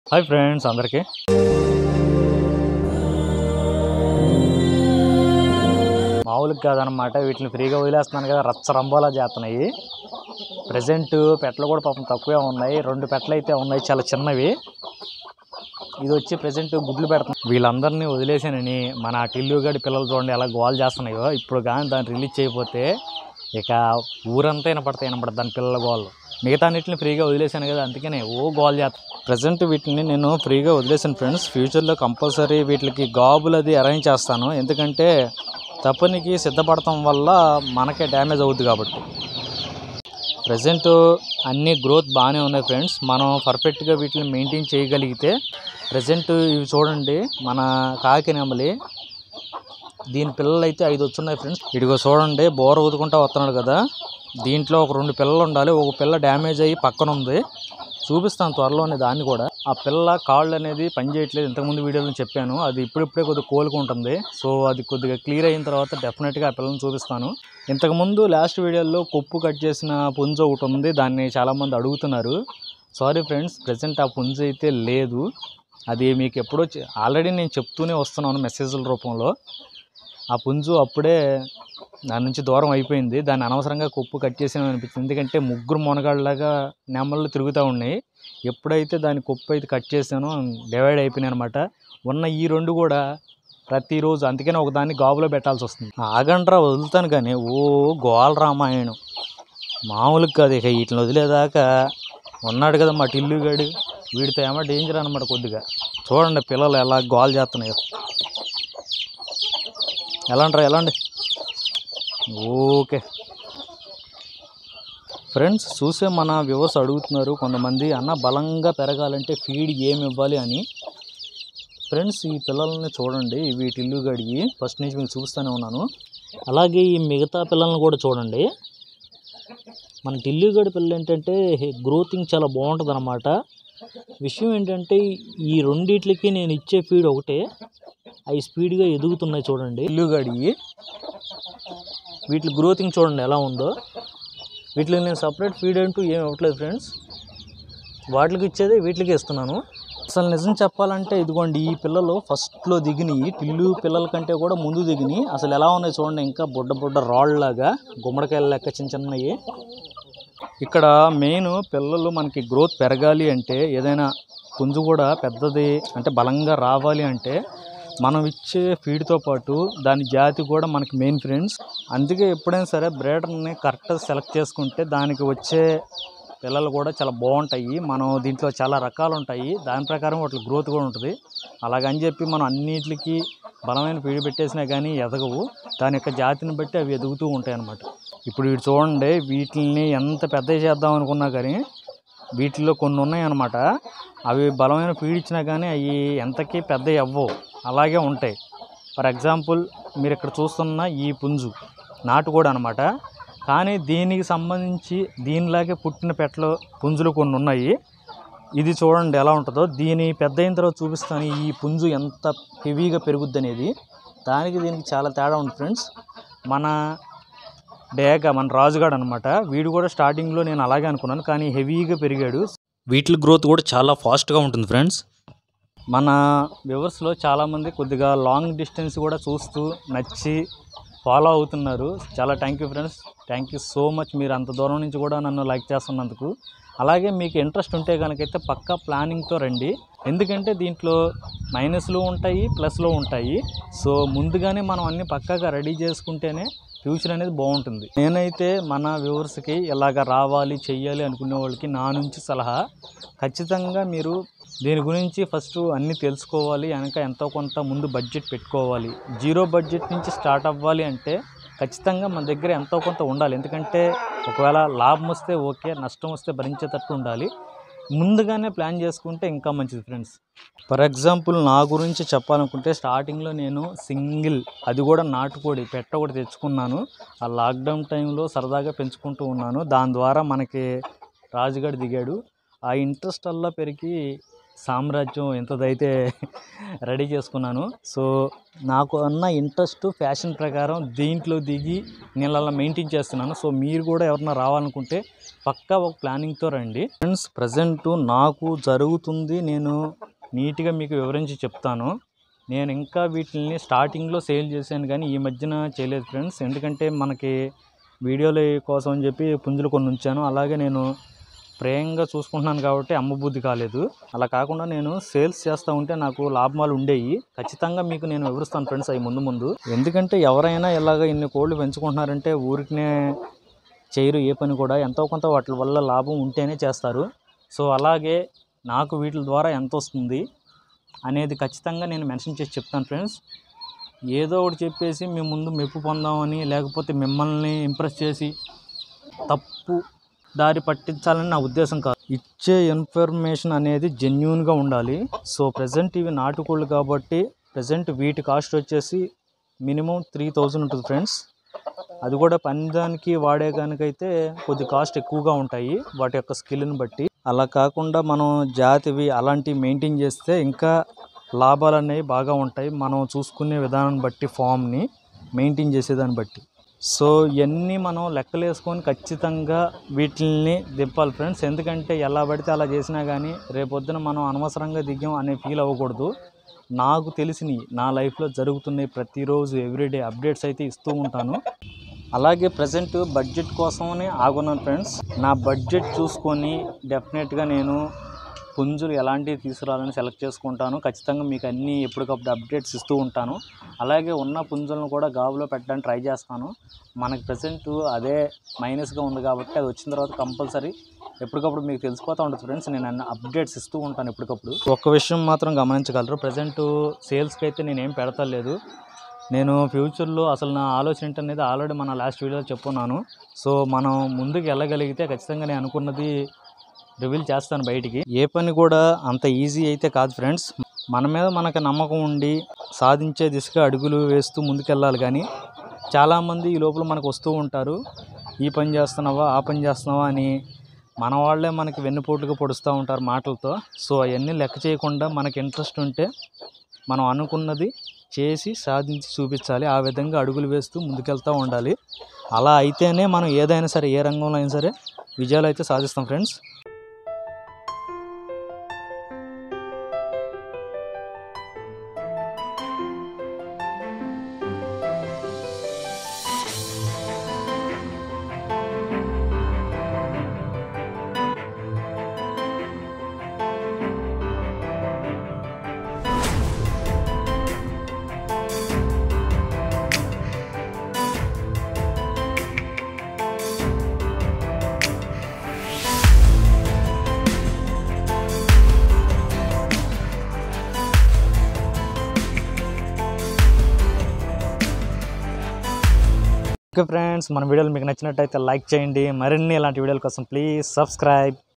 hi friends అందరికీ మామూలుగా కాదనమాట వీటిని ఫ్రీగా వదిలేస్తున్నాను కదా రచ్చ రంబోలా చేస్తున్నాయి ప్రజెంట్ పెట్టలు కూడా పాపం తక్కువే ఉన్నాయి రెండు పెట్టలు అయితే ఉన్నాయి చాలా చిన్నవి ఇది వచ్చి ప్రజెంట్ గుడ్లు పెడుతుంది వీళ్ళందరినీ వదిలేసానని మన టిల్లుగడి పిల్లలు చూడండి ఎలా గోల్ చేస్తున్నాయో ఇప్పుడు కానీ దాన్ని రిలీజ్ చేయకపోతే ఇక ఊరంతా వినపడతాయి వినపడదు దాని పిల్లల గోళ్ళు మిగతా అన్నిటిని ఫ్రీగా వదిలేసాను కదా అందుకనే ఓ గోల్ చేస్తాను ప్రజెంట్ వీటిని నేను ఫ్రీగా వదిలేసాను ఫ్రెండ్స్ ఫ్యూచర్లో కంపల్సరీ వీటికి గాబులు అది అరేంజ్ చేస్తాను ఎందుకంటే తప్పనికి సిద్ధపడటం వల్ల మనకే డ్యామేజ్ అవుద్ది కాబట్టి ప్రజెంట్ అన్ని గ్రోత్ బాగానే ఉన్నాయి ఫ్రెండ్స్ మనం పర్ఫెక్ట్గా వీటిని మెయింటైన్ చేయగలిగితే ప్రజెంట్ ఇవి చూడండి మన కాకి నెమలి దీని పిల్లలు అయితే ఐదు వచ్చున్నాయి ఫ్రెండ్స్ ఇదిగో చూడండి బోర ఊదుకుంటా వస్తున్నాడు కదా దీంట్లో ఒక రెండు పిల్లలు ఉండాలి ఒక పిల్ల డ్యామేజ్ అయ్యి పక్కన ఉంది చూపిస్తాను త్వరలోనే దాన్ని కూడా ఆ పిల్ల కాళ్ళు అనేది పని చేయట్లేదు ఇంతకుముందు వీడియోలో చెప్పాను అది ఇప్పుడిప్పుడే కొద్దిగా కోలుకుంటుంది సో అది కొద్దిగా క్లియర్ అయిన తర్వాత డెఫినెట్గా ఆ పిల్లని చూపిస్తాను ఇంతకుముందు లాస్ట్ వీడియోలో కొప్పు కట్ చేసిన పుంజు ఒకటి ఉంది దాన్ని చాలామంది అడుగుతున్నారు సారీ ఫ్రెండ్స్ ప్రజెంట్ ఆ పుంజు అయితే లేదు అది మీకు ఎప్పుడో ఆల్రెడీ నేను చెప్తూనే వస్తున్నాను మెసేజ్ల రూపంలో ఆ పుంజు అప్పుడే దాని నుంచి దూరం అయిపోయింది దాన్ని అనవసరంగా కొప్పు కట్ చేసాను అనిపించింది ఎందుకంటే ముగ్గురు మొనగాళ్ళలాగా నెమళ్ళు తిరుగుతూ ఉన్నాయి ఎప్పుడైతే దాని కొప్పు అయితే కట్ చేసానో డివైడ్ అయిపోయినాయి అనమాట ఉన్న ఈ రెండు కూడా ప్రతిరోజు అందుకనే ఒక దాన్ని గాబులో పెట్టాల్సి వస్తుంది ఆగండ్రా వదులుతాను కానీ ఓ గోల రామాయణం మామూలుగా కాదు ఇక వీటిని వదిలేదాకా ఉన్నాడు కదా మా టిల్లుగాడు వీడితో ఏమో డేంజర్ అనమాట కొద్దిగా చూడండి పిల్లలు ఎలా గోల్ చేస్తున్నాయో ఎలా అంటారా ఎలా అండి ఓకే ఫ్రెండ్స్ చూసే మన వ్యూవర్స్ అడుగుతున్నారు కొంతమంది అన్న బలంగా పెరగాలంటే ఫీడ్ ఏమి ఇవ్వాలి అని ఫ్రెండ్స్ ఈ పిల్లల్ని చూడండి వీటి ఇల్లు గడిగి ఫస్ట్ నుంచి మీకు చూపిస్తూనే ఉన్నాను అలాగే ఈ మిగతా పిల్లల్ని కూడా చూడండి మన టిల్లుగడి పిల్లలు ఏంటంటే గ్రోతింగ్ చాలా బాగుంటుంది అనమాట విషయం ఏంటంటే ఈ రెండిట్లకి నేను ఇచ్చే ఫీడ్ ఒకటే అవి స్పీడ్గా ఎదుగుతున్నాయి చూడండి ఇల్లుగడి వీటి గ్రోతింగ్ చూడండి ఎలా ఉందో వీటికి నేను సపరేట్ ఫీడ్ అంటూ ఏమి ఇవ్వట్లేదు ఫ్రెండ్స్ వాటికి ఇచ్చేది వీటికి ఇస్తున్నాను అసలు నిజం చెప్పాలంటే ఇదిగోండి ఈ పిల్లలు ఫస్ట్లో దిగినాయి టిల్లు పిల్లల కంటే కూడా ముందు దిగినాయి అసలు ఎలా ఉన్నాయి చూడండి ఇంకా బుడ్డ బుడ్డ రాళ్ళలాగా గుమ్మడికాయల లెక్క చిన్న చిన్నవి ఇక్కడ మెయిన్ పిల్లలు మనకి గ్రోత్ పెరగాలి అంటే ఏదైనా పుంజు కూడా పెద్దది అంటే బలంగా రావాలి అంటే మనం ఇచ్చే ఫీడ్తో పాటు దాని జాతి కూడా మనకి మెయిన్ ఫ్రెండ్స్ అందుకే ఎప్పుడైనా సరే బ్రేడర్ని కరెక్ట్గా సెలెక్ట్ చేసుకుంటే దానికి వచ్చే పిల్లలు కూడా చాలా బాగుంటాయి మనం దీంట్లో చాలా రకాలు ఉంటాయి దాని ప్రకారం వాటి గ్రోత్ కూడా ఉంటుంది అలాగని చెప్పి మనం అన్నిటికి బలమైన ఫీడ్ పెట్టేసినా కానీ ఎదగవు దాని యొక్క జాతిని బట్టి అవి ఎదుగుతూ ఉంటాయి అన్నమాట ఇప్పుడు వీటి చూడండి వీటిని ఎంత పెద్ద చేద్దాం అనుకున్నా కానీ వీటిల్లో కొన్ని ఉన్నాయన్నమాట అవి బలమైన ఫీడ్ ఇచ్చినా కానీ అవి ఎంతకీ పెద్ద అవ్వవు అలాగే ఉంటాయి ఫర్ ఎగ్జాంపుల్ మీరు ఇక్కడ చూస్తున్న ఈ పుంజు నాటుకోడి అనమాట కానీ దీనికి సంబంధించి దీనిలాగే పుట్టిన పెట్టలు పుంజులు కొన్ని ఉన్నాయి ఇది చూడండి ఎలా ఉంటుందో దీని పెద్ద అయిన తర్వాత చూపిస్తాను ఈ పుంజు ఎంత హెవీగా పెరుగుద్ది అనేది దానికి దీనికి చాలా తేడా ఉంది ఫ్రెండ్స్ మన డేగ మన రాజుగాడు అనమాట వీడు కూడా స్టార్టింగ్లో నేను అలాగే అనుకున్నాను కానీ హెవీగా పెరిగాడు వీటి గ్రోత్ కూడా చాలా ఫాస్ట్గా ఉంటుంది ఫ్రెండ్స్ మన వ్యూవర్స్లో చాలామంది కొద్దిగా లాంగ్ డిస్టెన్స్ కూడా చూస్తూ నచ్చి ఫాలో అవుతున్నారు చాలా thank you friends thank you so much మీరు అంత దూరం నుంచి కూడా నన్ను లైక్ చేస్తున్నందుకు అలాగే మీకు ఇంట్రెస్ట్ ఉంటే కనుకైతే పక్కా ప్లానింగ్తో రండి ఎందుకంటే దీంట్లో మైనస్లు ఉంటాయి ప్లస్లు ఉంటాయి సో ముందుగానే మనం అన్ని పక్కాగా రెడీ చేసుకుంటేనే ఫ్యూచర్ అనేది బాగుంటుంది నేనైతే మన వ్యూవర్స్కి ఇలాగ రావాలి చెయ్యాలి అనుకునే వాళ్ళకి నా నుంచి సలహా ఖచ్చితంగా మీరు దీని గురించి ఫస్ట్ అన్నీ తెలుసుకోవాలి వెనక ఎంతో కొంత ముందు బడ్జెట్ పెట్టుకోవాలి జీరో బడ్జెట్ నుంచి స్టార్ట్ అవ్వాలి అంటే ఖచ్చితంగా మన దగ్గర ఎంతో కొంత ఉండాలి ఎందుకంటే ఒకవేళ లాభం వస్తే ఓకే నష్టం వస్తే భరించేటట్టు ఉండాలి ముందుగానే ప్లాన్ చేసుకుంటే ఇంకా మంచిది ఫ్రెండ్స్ ఫర్ ఎగ్జాంపుల్ నా గురించి చెప్పాలనుకుంటే స్టార్టింగ్లో నేను సింగిల్ అది కూడా నాటుకోడి పెట్ట ఒకటి తెచ్చుకున్నాను ఆ లాక్డౌన్ టైంలో సరదాగా పెంచుకుంటూ ఉన్నాను దాని ద్వారా మనకి రాజుగాడు దిగాడు ఆ ఇంట్రెస్ట్ అల్లా పెరిగి సామ్రాజ్యం ఎంతదైతే రెడీ చేసుకున్నాను సో నాకు అన్న ఇంట్రెస్ట్ ఫ్యాషన్ ప్రకారం దీంట్లో దిగి నేను అలా మెయింటైన్ చేస్తున్నాను సో మీరు కూడా ఎవరన్నా రావాలనుకుంటే పక్కా ఒక ప్లానింగ్తో రండి ఫ్రెండ్స్ ప్రజెంట్ నాకు జరుగుతుంది నేను నీట్గా మీకు వివరించి చెప్తాను నేను ఇంకా వీటిని స్టార్టింగ్లో సేల్ చేశాను కానీ ఈ మధ్యన చేయలేదు ఫ్రెండ్స్ ఎందుకంటే మనకి వీడియోల కోసం అని చెప్పి పుంజులు కొన్ని ఉంచాను అలాగే నేను ప్రేమగా చూసుకుంటున్నాను కాబట్టి అమ్మబుద్ధి కాలేదు అలా కాకుండా నేను సేల్స్ చేస్తూ ఉంటే నాకు లాభాలు ఉండేవి ఖచ్చితంగా మీకు నేను వివరిస్తాను ఫ్రెండ్స్ అవి ముందు ముందు ఎందుకంటే ఎవరైనా ఇలాగ ఇన్ని కోళ్ళు పెంచుకుంటున్నారంటే ఊరికనే చేయరు ఏ పని కూడా ఎంతో కొంత వాటి వల్ల లాభం ఉంటేనే చేస్తారు సో అలాగే నాకు వీటి ద్వారా ఎంత వస్తుంది అనేది ఖచ్చితంగా నేను మెన్షన్ చేసి చెప్తాను ఫ్రెండ్స్ ఏదో ఒకటి చెప్పేసి మీ ముందు మెప్పు పొందామని లేకపోతే మిమ్మల్ని ఇంప్రెస్ చేసి తప్పు దారి పట్టించాలని నా ఉద్దేశం కాదు ఇచ్చే ఇన్ఫర్మేషన్ అనేది జెన్యున్గా ఉండాలి సో ప్రజెంట్ ఇవి నాటుకోళ్ళు కాబట్టి ప్రజెంట్ వీటి కాస్ట్ వచ్చేసి మినిమం త్రీ థౌజండ్ ఉంటుంది ఫ్రెండ్స్ అది కూడా పందానికి వాడే కనుకైతే కొద్ది కాస్ట్ ఎక్కువగా ఉంటాయి వాటి యొక్క స్కిల్ని బట్టి అలా కాకుండా మనం జాతివి అలాంటివి మెయింటైన్ చేస్తే ఇంకా లాభాలు అనేవి బాగా ఉంటాయి మనం చూసుకునే విధానం బట్టి ఫామ్ని మెయింటైన్ చేసేదాన్ని బట్టి సో ఇవన్నీ మనం లెక్కలు వేసుకొని ఖచ్చితంగా వీటిని దింపాలి ఫ్రెండ్స్ ఎందుకంటే ఎలా పడితే అలా చేసినా కానీ రేపొద్దున మనం అనవసరంగా దిగాం అనే ఫీల్ అవ్వకూడదు నాకు తెలిసినవి నా లైఫ్లో జరుగుతున్నాయి ప్రతిరోజు ఎవ్రీడే అప్డేట్స్ అయితే ఇస్తూ ఉంటాను అలాగే ప్రజెంట్ బడ్జెట్ కోసమని ఆగున్నాను ఫ్రెండ్స్ నా బడ్జెట్ చూసుకొని డెఫినెట్గా నేను పుంజులు ఎలాంటివి తీసుకురావాలని సెలెక్ట్ చేసుకుంటాను ఖచ్చితంగా మీకు అన్నీ ఎప్పటికప్పుడు అప్డేట్స్ ఇస్తూ ఉంటాను అలాగే ఉన్న పుంజులను కూడా గాబులో పెట్టడానికి ట్రై చేస్తాను మనకి ప్రజెంట్ అదే మైనస్గా ఉంది కాబట్టి అది వచ్చిన తర్వాత కంపల్సరీ ఎప్పటికప్పుడు మీకు తెలిసిపోతూ ఉంటుంది ఫ్రెండ్స్ నేను అన్ని అప్డేట్స్ ఇస్తూ ఉంటాను ఎప్పటికప్పుడు ఒక్క విషయం మాత్రం గమనించగలరు ప్రజెంట్ సేల్స్కి అయితే నేను ఏం పెడతలేదు నేను ఫ్యూచర్లో అసలు నా ఆలోచన ఏంటనేది ఆల్రెడీ మన లాస్ట్ వీడియోలో చెప్పున్నాను సో మనం ముందుకు వెళ్ళగలిగితే ఖచ్చితంగా నేను అనుకున్నది రివీల్ చేస్తాను బయటికి ఏ పని కూడా అంత ఈజీ అయితే కాదు ఫ్రెండ్స్ మన మీద మనకు నమ్మకం ఉండి సాధించే దిశగా అడుగులు వేస్తూ ముందుకెళ్ళాలి కానీ చాలామంది ఈ లోపల మనకు వస్తూ ఉంటారు ఈ పని చేస్తున్నావా ఆ పని చేస్తున్నావా అని మన వాళ్ళే మనకి వెన్నుపోటుగా పొడుస్తూ ఉంటారు మాటలతో సో అవన్నీ లెక్క చేయకుండా మనకి ఇంట్రెస్ట్ ఉంటే మనం అనుకున్నది చేసి సాధించి చూపించాలి ఆ విధంగా అడుగులు వేస్తూ ముందుకెళ్తూ ఉండాలి అలా అయితేనే మనం ఏదైనా సరే ఏ రంగంలో అయినా సరే విజయాలు అయితే సాధిస్తాం ఫ్రెండ్స్ ఓకే ఫ్రెండ్స్ మన వీడియోలు మీకు నచ్చినట్టయితే లైక్ చేయండి మరిన్ని ఇలాంటి వీడియోల కోసం ప్లీజ్ సబ్స్క్రైబ్